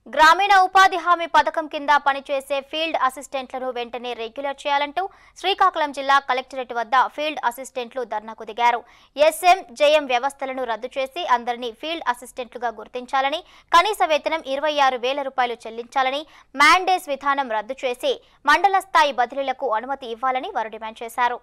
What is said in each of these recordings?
గ్రామీణ ఉపాధి హామీ పథకం కింద పనిచేసే ఫీల్డ్ అసిస్టెంట్లను వెంటనే రెగ్యులర్ చేయాలంటూ శ్రీకాకుళం జిల్లా కలెక్టరేట్ వద్ద ఫీల్డ్ అసిస్టెంట్లు ధర్నాకు దిగారు ఎస్ఎం జేఎం వ్యవస్థలను రద్దు చేసి అందరినీ ఫీల్డ్ అసిస్టెంట్లుగా గుర్తించాలని కనీస వేతనం ఇరవై ఆరు వేల రూపాయలు చెల్లించాలని మ్యాండేస్ విధానం రద్దు చేసి మండల స్థాయి బదిలీలకు అనుమతి ఇవ్వాలని వారు డిమాండ్ చేశారు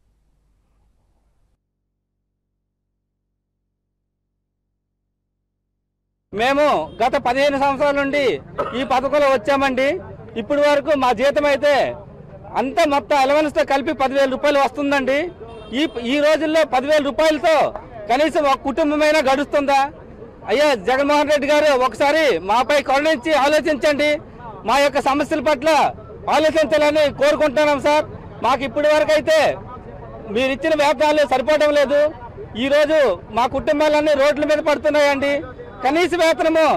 మేము గత పదిహేను సంవత్సరాల నుండి ఈ పథకంలో వచ్చామండి ఇప్పటి వరకు మా జీతం అయితే అంతా మొత్తం అలవెన్స్ తో కలిపి పదివేల రూపాయలు వస్తుందండి ఈ ఈ రోజుల్లో పదివేల రూపాయలతో కనీసం ఒక కుటుంబమైనా గడుస్తుందా అయ్యా జగన్మోహన్ రెడ్డి గారు ఒకసారి మాపై కరుణించి ఆలోచించండి మా యొక్క సమస్యల పట్ల ఆలోచించాలని కోరుకుంటున్నాం సార్ మాకు ఇప్పటి వరకు అయితే మీరు ఇచ్చిన వేతనాలు సరిపోవడం లేదు ఈ రోజు మా కుటుంబాలన్నీ రోడ్ల మీద పడుతున్నాయండి కనీస వేతనము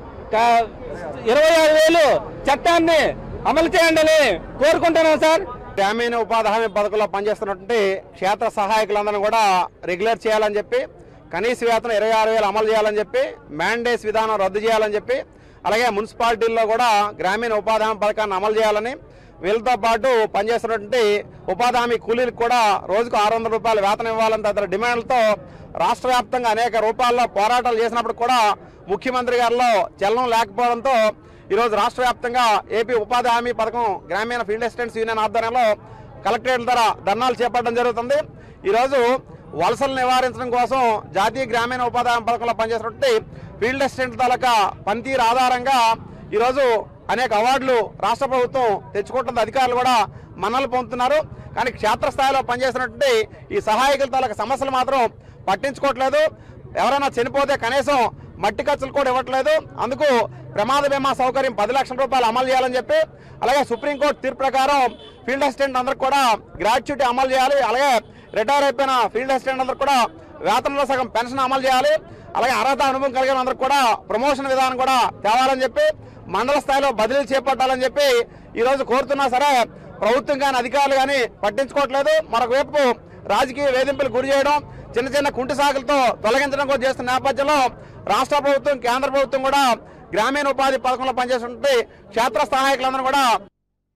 క- ఇరవై ఆరు వేలు చట్టాన్ని అమలు చేయండి అని కోరుకుంటున్నాం సార్ గ్రామీణ ఉపాధి హామీ పథకంలో పనిచేస్తున్నటువంటి క్షేత్ర సహాయకులందరినీ కూడా రెగ్యులర్ చేయాలని చెప్పి కనీస వేతనం ఇరవై ఆరు వేలు అమలు చేయాలని చెప్పి మ్యాండేస్ విధానం రద్దు చేయాలని చెప్పి అలాగే మున్సిపాలిటీల్లో కూడా గ్రామీణ ఉపాధి హామీ పథకాన్ని అమలు చేయాలని వీళ్ళతో పాటు పనిచేస్తున్నటువంటి ఉపాధి హామీ కూలీలకు కూడా రోజుకు ఆరు వందల రూపాయల వేతనం ఇవ్వాలని తదితర డిమాండ్లతో రాష్ట్ర వ్యాప్తంగా అనేక రూపాల్లో పోరాటాలు చేసినప్పుడు కూడా ముఖ్యమంత్రి గారిలో చలనం లేకపోవడంతో ఈరోజు రాష్ట్ర వ్యాప్తంగా ఏపీ ఉపాధి హామీ పథకం గ్రామీణ ఫీల్డ్ అసిస్టెంట్స్ యూనియన్ ఆధ్వర్యంలో కలెక్టరేట్ల ద్వారా ధర్నాలు చేపట్టడం జరుగుతుంది ఈరోజు వలసలు నివారించడం కోసం జాతీయ గ్రామీణ ఉపాధి హామీ పథకంలో పనిచేసినటువంటి ఫీల్డ్ అసిస్టెంట్ తాలూకా పనితీరు ఆధారంగా ఈరోజు అనేక అవార్డులు రాష్ట్ర ప్రభుత్వం తెచ్చుకుంటుంది అధికారులు కూడా మన్నలు పొందుతున్నారు కానీ క్షేత్రస్థాయిలో పనిచేసినటువంటి ఈ సహాయకుల తాలూకా సమస్యలు మాత్రం పట్టించుకోవట్లేదు ఎవరైనా చనిపోతే కనీసం మట్టి ఖర్చులు కూడా ఇవ్వట్లేదు అందుకు ప్రమాద బీమా సౌకర్యం పది లక్షల రూపాయలు అమలు చేయాలని చెప్పి అలాగే సుప్రీంకోర్టు తీర్పు ప్రకారం ఫీల్డ్ అసిస్టెంట్ అందరికి కూడా గ్రాట్యుటీ అమలు చేయాలి అలాగే రిటైర్ అయిపోయిన ఫీల్డ్ అసిస్టెంట్ అందరికి కూడా వేతనంలో సగం పెన్షన్ అమలు చేయాలి అలాగే అర్హత అనుభవం కలిగిన అందరికి కూడా ప్రమోషన్ విధానం కూడా తేవాలని చెప్పి మండల స్థాయిలో బదిలీలు చేపట్టాలని చెప్పి ఈ రోజు కోరుతున్నా సరే ప్రభుత్వం కానీ అధికారులు కానీ పట్టించుకోవట్లేదు మరొక వైపు రాజకీయ వేధింపులు గురి చేయడం చిన్న చిన్న కుంటి సాకులతో తొలగించడం కూడా చేస్తున్న నేపథ్యంలో రాష్ట్ర ప్రభుత్వం కేంద్ర ప్రభుత్వం కూడా గ్రామీణ ఉపాధి పథకంలో పనిచేస్తున్నటువంటి క్షేత్ర సహాయకులందరూ కూడా